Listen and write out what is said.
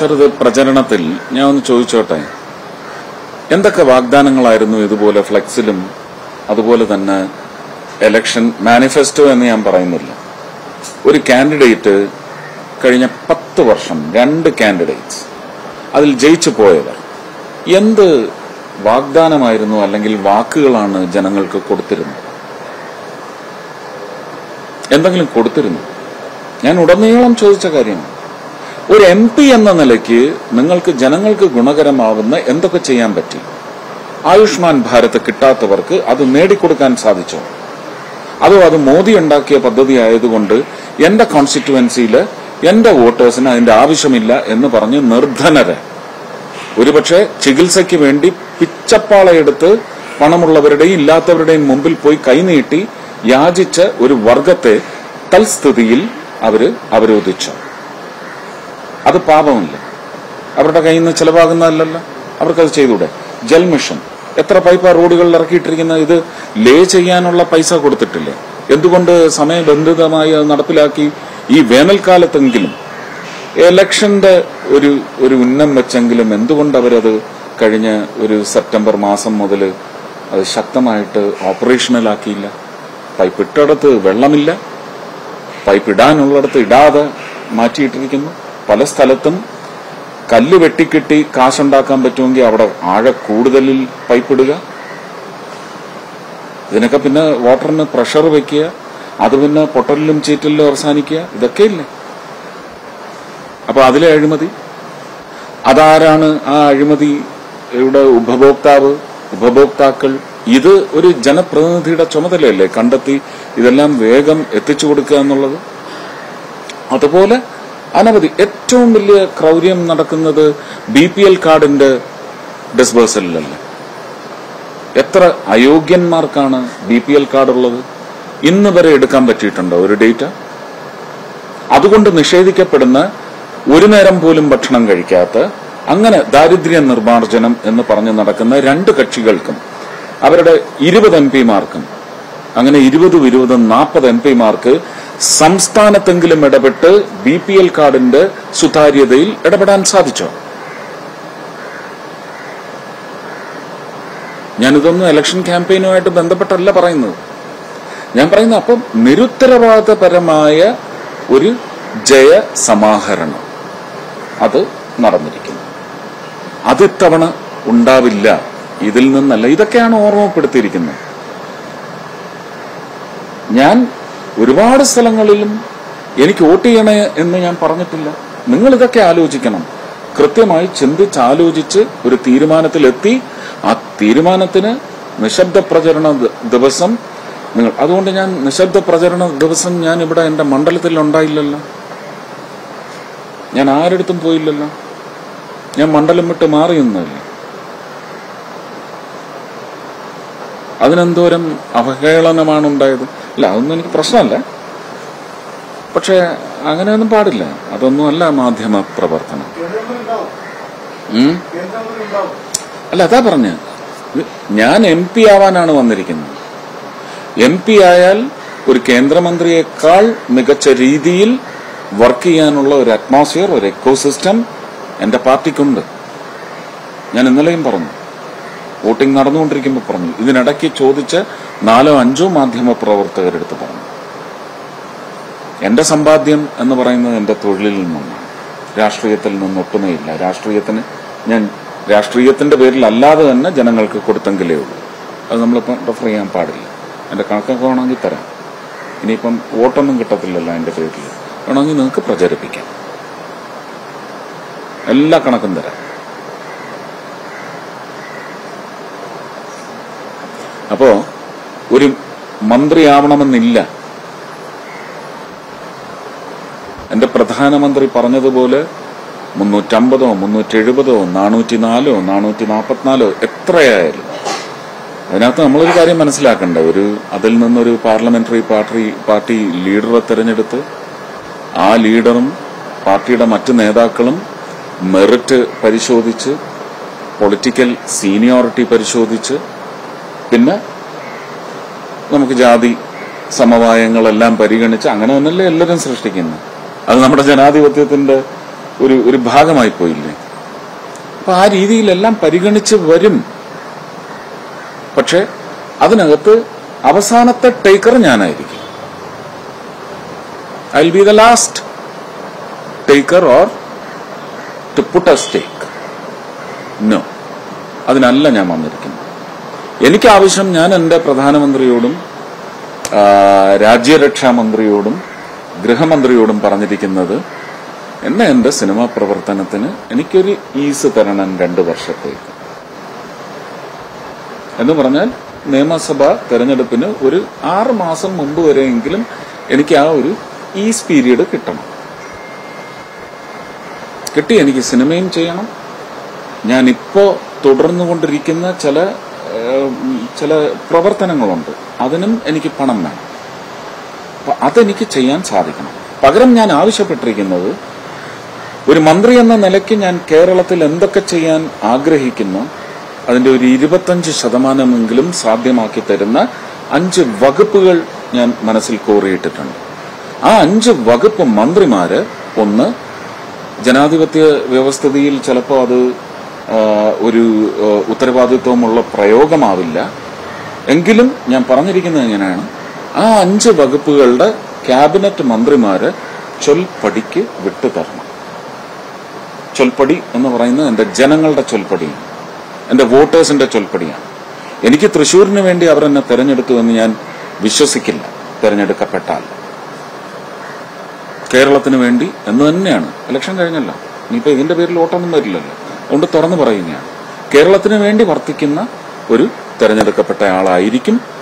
ചെറുത് പ്രചരണത്തിൽ ഞാൻ ഒന്ന് ചോദിച്ചോട്ടെ എന്തൊക്കെ വാഗ്ദാനങ്ങളായിരുന്നു ഇതുപോലെ ഫ്ലെക്സിലും അതുപോലെ തന്നെ എലക്ഷൻ മാനിഫെസ്റ്റോ എന്ന് ഞാൻ പറയുന്നില്ല ഒരു കാൻഡിഡേറ്റ് കഴിഞ്ഞ പത്ത് വർഷം രണ്ട് കാൻഡിഡേറ്റ്സ് അതിൽ ജയിച്ചു പോയവർ എന്ത് വാഗ്ദാനമായിരുന്നു അല്ലെങ്കിൽ വാക്കുകളാണ് ജനങ്ങൾക്ക് കൊടുത്തിരുന്നത് എന്തെങ്കിലും കൊടുത്തിരുന്നു ഞാൻ ഉടനീളം ചോദിച്ച കാര്യമാണ് ഒരു എം പി എന്ന നിലയ്ക്ക് നിങ്ങൾക്ക് ജനങ്ങൾക്ക് ഗുണകരമാവുന്ന എന്തൊക്കെ ചെയ്യാൻ പറ്റി ആയുഷ്മാൻ ഭാരത് കിട്ടാത്തവർക്ക് അത് നേടിക്കൊടുക്കാൻ സാധിച്ചോ അതോ അത് മോദി ഉണ്ടാക്കിയ പദ്ധതി ആയതുകൊണ്ട് എന്റെ കോൺസ്റ്റിറ്റുവൻസിയിൽ എന്റെ വോട്ടേഴ്സിന് അതിന്റെ ആവശ്യമില്ല എന്ന് പറഞ്ഞ് നിർധനരെ ഒരുപക്ഷെ ചികിത്സയ്ക്ക് വേണ്ടി പിച്ചപ്പാളയെടുത്ത് പണമുള്ളവരുടെയും ഇല്ലാത്തവരുടെയും മുമ്പിൽ പോയി കൈനീട്ടി യാചിച്ച ഒരു വർഗത്തെ തൽസ്ഥിതിയിൽ അവര് അവരോധിച്ചു അത് പാപമല്ല അവരുടെ കയ്യിൽ നിന്ന് ചെലവാകുന്നതല്ലല്ലോ അവർക്കത് ചെയ്തൂടെ ജൽ മിഷൻ എത്ര പൈപ്പ റോഡുകളിൽ ഇറക്കിയിട്ടിരിക്കുന്ന ഇത് ലേ ചെയ്യാനുള്ള പൈസ കൊടുത്തിട്ടില്ലേ എന്തുകൊണ്ട് സമയബന്ധിതമായി അത് നടപ്പിലാക്കി ഈ വേനൽക്കാലത്തെങ്കിലും ഇലക്ഷന്റെ ഒരു ഒരു ഉന്നം വെച്ചെങ്കിലും എന്തുകൊണ്ട് അവരത് കഴിഞ്ഞ ഒരു സെപ്റ്റംബർ മാസം മുതൽ അത് ശക്തമായിട്ട് ഓപ്പറേഷണലാക്കിയില്ല പൈപ്പ് ഇട്ടിടത്ത് വെള്ളമില്ല പൈപ്പ് ഇടാനുള്ളിടത്ത് ഇടാതെ മാറ്റിയിട്ടിരിക്കുന്നു പല സ്ഥലത്തും കല്ല് വെട്ടിക്കെട്ടി കാശുണ്ടാക്കാൻ പറ്റുമെങ്കിൽ അവിടെ ആഴ കൂടുതലിൽ പൈപ്പ് ഇടുക ഇതിനൊക്കെ പിന്നെ വാട്ടറിന് പ്രഷർ വെക്കുക അത് പിന്നെ പൊട്ടലിലും ചീറ്റലിലും അവസാനിക്കുക ഇതൊക്കെ ഇല്ലേ അപ്പൊ അതിലെ അഴിമതി അതാരാണ് ആ അഴിമതിയുടെ ഉപഭോക്താവ് ഉപഭോക്താക്കൾ ഇത് ഒരു ജനപ്രതിനിധിയുടെ ചുമതലയല്ലേ കണ്ടെത്തി ഇതെല്ലാം വേഗം എത്തിച്ചു കൊടുക്കുക എന്നുള്ളത് അതുപോലെ അനവധി ഏറ്റവും വലിയ ക്രൗര്യം നടക്കുന്നത് ബി പി എൽ കാർഡിന്റെ ഡിസ്ബേഴ്സലിലല്ലേ എത്ര അയോഗ്യന്മാർക്കാണ് ബി പി എൽ കാർഡ് ഉള്ളത് ഇന്ന് വരെ എടുക്കാൻ പറ്റിയിട്ടുണ്ടോ ഒരു ഡേറ്റ അതുകൊണ്ട് നിഷേധിക്കപ്പെടുന്ന ഒരു നേരം പോലും ഭക്ഷണം കഴിക്കാത്ത അങ്ങനെ ദാരിദ്ര്യ നിർമ്മാർജ്ജനം എന്ന് പറഞ്ഞ് നടക്കുന്ന രണ്ട് കക്ഷികൾക്കും അവരുടെ ഇരുപത് എം പിമാർക്കും അങ്ങനെ ഇരുപതും ഇരുപതും നാൽപ്പത് എം പിമാർക്ക് സംസ്ഥാനത്തെങ്കിലും ഇടപെട്ട് ബി പി എൽ കാർഡിന്റെ സുതാര്യതയിൽ ഇടപെടാൻ സാധിച്ചോ ഞാനിതൊന്നും ഇലക്ഷൻ ക്യാമ്പയിനുമായിട്ട് ബന്ധപ്പെട്ടല്ല പറയുന്നത് ഞാൻ പറയുന്നത് അപ്പം നിരുത്തരവാദപരമായ ഒരു ജയ സമാഹരണം അത് നടന്നിരിക്കുന്നു അത് ഇത്തവണ ഉണ്ടാവില്ല ഇതിൽ നിന്നല്ല ഇതൊക്കെയാണ് ഓർമ്മപ്പെടുത്തിയിരിക്കുന്നത് ഞാൻ ഒരുപാട് സ്ഥലങ്ങളിലും എനിക്ക് വോട്ട് ചെയ്യണേ എന്ന് ഞാൻ പറഞ്ഞിട്ടില്ല നിങ്ങൾ ഇതൊക്കെ ആലോചിക്കണം കൃത്യമായി ചിന്തിച്ച് ആലോചിച്ച് ഒരു തീരുമാനത്തിലെത്തി ആ തീരുമാനത്തിന് നിശബ്ദ പ്രചരണ ദ- ദിവസം നിങ്ങൾ അതുകൊണ്ട് ഞാൻ നിശബ്ദ പ്രചരണ ദിവസം ഞാൻ ഇവിടെ എന്റെ മണ്ഡലത്തിൽ ഉണ്ടായില്ലല്ലോ ഞാൻ ആരടുത്തും പോയില്ലല്ലോ ഞാൻ മണ്ഡലം വിട്ട് മാറിയൊന്നുമില്ല അതിനെന്തോരം അവഹേളനമാണ് ഉണ്ടായത് ഇല്ല അതൊന്നും എനിക്ക് പ്രശ്നമല്ല പക്ഷെ അങ്ങനെയൊന്നും പാടില്ല അതൊന്നും അല്ല മാധ്യമ പ്രവർത്തനം ഉം? അല്ല അതാ പറഞ്ഞ ഞാൻ എം പി ആവാനാണ് വന്നിരിക്കുന്നത് എം പി ആയാൽ ഒരു കേന്ദ്രമന്ത്രിയേക്കാൾ മികച്ച രീതിയിൽ വർക്ക് ചെയ്യാനുള്ള ഒരു അറ്റ്മോസ്ഫിയർ ഒരു എക്കോസിസ്റ്റം എന്റെ പാർട്ടിക്കുണ്ട് ഞാൻ ഇന്നലെയും പറഞ്ഞു വോട്ടിംഗ് നടന്നുകൊണ്ടിരിക്കുമ്പോൾ പറഞ്ഞു ഇതിനിടയ്ക്ക് ചോദിച്ച നാലോ അഞ്ചോ മാധ്യമ പ്രവർത്തകരെടുത്ത് പറഞ്ഞു എന്റെ സമ്പാദ്യം എന്ന് പറയുന്നത് എന്റെ തൊഴിലിൽ നിന്നാണ് രാഷ്ട്രീയത്തിൽ നിന്ന് ഒട്ടുമേയില്ല രാഷ്ട്രീയത്തിന് ഞാൻ രാഷ്ട്രീയത്തിന്റെ പേരിൽ അല്ലാതെ തന്നെ ജനങ്ങൾക്ക് കൊടുത്തെങ്കിലേ ഉള്ളൂ അത് നമ്മളിപ്പം റെഫർ ചെയ്യാൻ പാടില്ല എന്റെ കണക്കൊക്കെ വേണമെങ്കിൽ തരാം ഇനിയിപ്പം വോട്ടൊന്നും കിട്ടത്തില്ലല്ലോ എന്റെ പേരിൽ വേണമെങ്കിൽ നിങ്ങൾക്ക് പ്രചരിപ്പിക്കാം എല്ലാ കണക്കും തരാം അപ്പോ ഒരു മന്ത്രിയാവണമെന്നില്ല എന്റെ പ്രധാനമന്ത്രി പറഞ്ഞതുപോലെ മുന്നൂറ്റമ്പതോ മുന്നൂറ്റി എഴുപതോ നാനൂറ്റി നാലോ നാനൂറ്റി നാൽപ്പത്തിനാലോ എത്രയായാലും അതിനകത്ത് നമ്മളൊരു കാര്യം മനസ്സിലാക്കണ്ട ഒരു അതിൽ നിന്നൊരു പാർലമെന്ററി പാർട്ടി പാർട്ടി ലീഡറെ തെരഞ്ഞെടുത്ത് ആ ലീഡറും പാർട്ടിയുടെ മറ്റു നേതാക്കളും മെറിറ്റ് പരിശോധിച്ച് പൊളിറ്റിക്കൽ സീനിയോറിറ്റി പരിശോധിച്ച് പിന്നെ നമുക്ക് ജാതി സമവായങ്ങളെല്ലാം പരിഗണിച്ച് അങ്ങനെ തന്നെയല്ലേ എല്ലാവരും സൃഷ്ടിക്കുന്നത് അത് നമ്മുടെ ജനാധിപത്യത്തിന്റെ ഒരു ഒരു ഭാഗമായി പോയില്ലേ അപ്പൊ ആ രീതിയിലെല്ലാം പരിഗണിച്ച് വരും പക്ഷെ അതിനകത്ത് അവസാനത്തെ ടേക്കർ ഞാനായിരിക്കും I will be the last taker or to put a stake no അതിനല്ല ഞാൻ വന്നിരിക്കുന്നത് എനിക്ക് ആവശ്യം ഞാൻ എന്റെ പ്രധാനമന്ത്രിയോടും ആ, രാജ്യരക്ഷാ മന്ത്രിയോടും ഗൃഹമന്ത്രിയോടും പറഞ്ഞിരിക്കുന്നത് എന്നെ എന്റെ സിനിമാ പ്രവർത്തനത്തിന് എനിക്കൊരു ഈസ് തരണം രണ്ടു വർഷത്തേക്ക് എന്ന് പറഞ്ഞാൽ നിയമസഭാ തെരഞ്ഞെടുപ്പിന് ഒരു ആറ് മാസം മുമ്പ് വരെയെങ്കിലും എനിക്ക് ആ ഒരു ഈസ് പീരീഡ് കിട്ടണം കിട്ടി എനിക്ക് സിനിമയും ചെയ്യണം ഞാനിപ്പോ തുടർന്നുകൊണ്ടിരിക്കുന്ന ചില ഏഹ്, ചില പ്രവർത്തനങ്ങളുണ്ട് അതിനും എനിക്ക് പണം വേണം അപ്പൊ അതെനിക്ക് ചെയ്യാൻ സാധിക്കണം പകരം ഞാൻ ആവശ്യപ്പെട്ടിരിക്കുന്നത് ഒരു മന്ത്രി എന്ന നിലയ്ക്ക് ഞാൻ കേരളത്തിൽ എന്തൊക്കെ ചെയ്യാൻ ആഗ്രഹിക്കുന്നു അതിന്റെ ഒരു ഇരുപത്തഞ്ച് ശതമാനമെങ്കിലും സാധ്യമാക്കി തരുന്ന അഞ്ച് വകുപ്പുകൾ ഞാൻ മനസ്സിൽ കോറിയിട്ടിട്ടുണ്ട് ആ അഞ്ച് വകുപ്പ് മന്ത്രിമാര് ഒന്ന് ജനാധിപത്യ വ്യവസ്ഥിതിയിൽ ചിലപ്പോൾ അത് ആ, ഒരു ആ, ഉത്തരവാദിത്വമുള്ള പ്രയോഗമാവില്ല എങ്കിലും ഞാൻ പറഞ്ഞിരിക്കുന്നത് എങ്ങനെയാണ് ആ അഞ്ച് വകുപ്പുകളുടെ ക്യാബിനറ്റ് മന്ത്രിമാര് ചൊൽപ്പടിക്ക് വിട്ടുതരണം ചൊൽപ്പടി എന്ന് പറയുന്നത് എന്റെ ജനങ്ങളുടെ ചൊൽപ്പടിയാണ് എന്റെ വോട്ടേഴ്സിന്റെ ചൊൽപ്പടിയാണ് എനിക്ക് തൃശൂരിന് വേണ്ടി അവർ എന്നെ തെരഞ്ഞെടുത്തു എന്ന് ഞാൻ വിശ്വസിക്കില്ല തെരഞ്ഞെടുക്കപ്പെട്ടാൽ കേരളത്തിന് വേണ്ടി എന്ന് തന്നെയാണ് ഇലക്ഷൻ കഴിഞ്ഞല്ലോ ഇനിയിപ്പോ ഇതിന്റെ പേരിൽ വോട്ടൊന്നും വരില്ലല്ലോ അതുകൊണ്ട് തുറന്നു പറയുകയാണ് കേരളത്തിന് വേണ്ടി വർത്തിക്കുന്ന ഒരു തെരഞ്ഞെടുക്കപ്പെട്ട ആളായിരിക്കും